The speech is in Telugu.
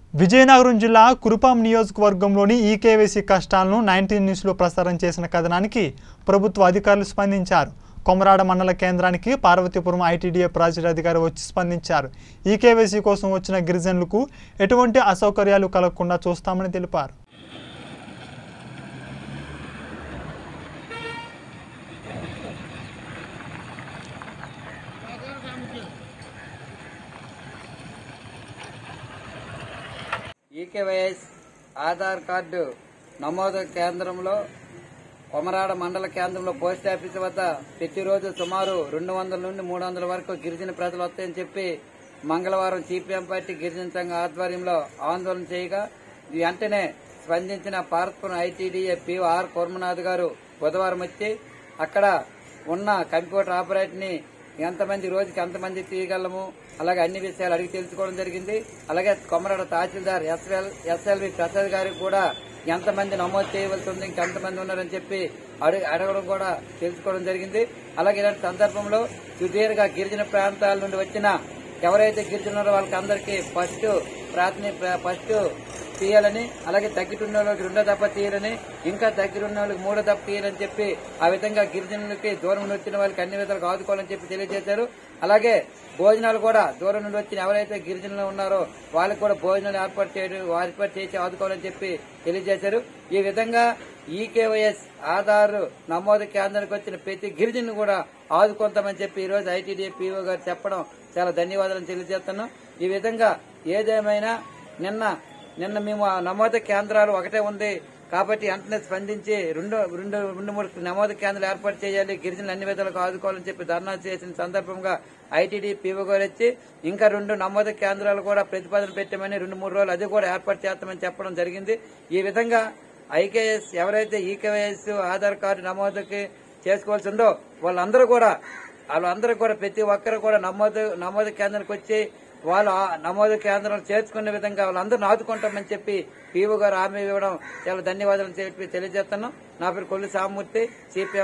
విజయనగరం జిల్లా కురుపాం నియోజకవర్గంలోని ఈకేవైసీ కష్టాలను నైన్టీన్ న్యూస్లో ప్రసారం చేసిన కథనానికి ప్రభుత్వ అధికారులు స్పందించారు కొమరాడ మండల కేంద్రానికి పార్వతీపురం ఐటీడీఏ ప్రాజెక్ట్ అధికారి వచ్చి స్పందించారు ఈకేవైసీ కోసం వచ్చిన గిరిజనులకు ఎటువంటి అసౌకర్యాలు కలగకుండా చూస్తామని తెలిపారు ఈకేవైఎస్ ఆధార్ కార్డు నమోదు కేంద్రంలో కొమరాడ మండల కేంద్రంలో పోస్ట్ ఆఫీస్ వద్ద ప్రతిరోజు సుమారు రెండు వందల నుండి మూడు వందల వరకు గిరిజన ప్రజలు వస్తాయని చెప్పి మంగళవారం సిపిఎం పార్టీ గిరిజన సంఘ ఆధ్వర్యంలో ఆందోళన చేయగా వెంటనే స్పందించిన Parvathipuram ITDA PO R Kurmanath garu బుధవారం వచ్చి అక్కడ ఉన్న కంప్యూటర్ ఆపరేటర్ ని ఎంతమంది రోజుకి ఎంతమంది తీయగలము అలాగే అన్ని విషయాలు అడిగి తెలుసుకోవడం జరిగింది అలాగే కొమరాడ తహసీల్దార్ ఎస్ఎల్ ఎస్ఎల్వి ప్రసాద్ గారికి కూడా ఎంతమంది నమోదు చేయవలసి ఉంది ఇంకెంతమంది ఉన్నారని చెప్పి అడి- అడగడం కూడా తెలుసుకోవడం జరిగింది అలాగే ఇలాంటి సందర్భంలో సుదీర్ఘ గిరిజన ప్రాంతాల నుండి వచ్చిన ఎవరైతే గిరిజన ఉన్నారో వాళ్ళకి అందరికీ ఫస్ట్ ప్రాథమిక ఫస్ట్ తీయాలని అలాగే దగ్గరున్న వాళ్ళకి రెండో దప్ప తీయాలని ఇంకా దగ్గరున్న వాళ్ళకి మూడో దప్ప తీయాలని చెప్పి ఆ విధంగా గిరిజనులకి దూరం నుండి వచ్చిన వాళ్ళకి అన్ని విధాలుగా ఆదుకోవాలని చెప్పి తెలియజేశారు అలాగే భోజనాలు కూడా దూరం నుండి వచ్చిన ఎవరైతే గిరిజనులు ఉన్నారో వాళ్ళకి కూడా భోజనాలు ఏర్పాటు చేయడం ఏర్పాటు చేసి ఆదుకోవాలని చెప్పి తెలియజేశారు ఈ విధంగా ఈకేవైఎస్ ఆధార్ నమోదు కేంద్రానికి వచ్చిన ప్రతి గిరిజను కూడా ఆదుకుంటామని చెప్పి ఈ రోజు ఐటీడీ పీఓ గారు చెప్పడం చాలా ధన్యవాదాలు తెలియజేస్తున్నాం ఈ విధంగా ఏదేమైనా నిన్న నిన్న మేము ఆ నమోదు కేంద్రాలు ఒకటే ఉంది కాబట్టి వెంటనే స్పందించి రెండు రెండు రెండు మూడు నమోదు కేంద్రాలు ఏర్పాటు చేయాలి గిరిజనులు అన్ని విధాలుగా ఆదుకోవాలని చెప్పి ధర్నా చేసిన సందర్భంగా ఐటీడీ పీఓ గారు వచ్చి ఇంకా రెండు నమోదు కేంద్రాలు కూడా ప్రతిపాదన పెట్టామని రెండు మూడు రోజులు అది కూడా ఏర్పాటు చేస్తామని చెప్పడం జరిగింది ఈ విధంగా ఐకేఎస్ ఎవరైతే ఈకేఎస్ ఆధార్ కార్డు నమోదుకి చేసుకోవాల్సి ఉందో వాళ్ళందరూ కూడా వాళ్ళందరూ కూడా ప్రతి ఒక్కరు కూడా నమోదు నమోదు కేంద్రానికి వచ్చి వాళ్ళు ఆ నమోదు కేంద్రం చేర్చుకునే విధంగా వాళ్ళందరూ ఆదుకుంటామని చెప్పి పీఓ గారు హామీ ఇవ్వడం చాలా ధన్యవాదాలు చెప్పి తెలియజేస్తున్నాం నా పేరు కొల్లి సామూర్తి సిపిఎం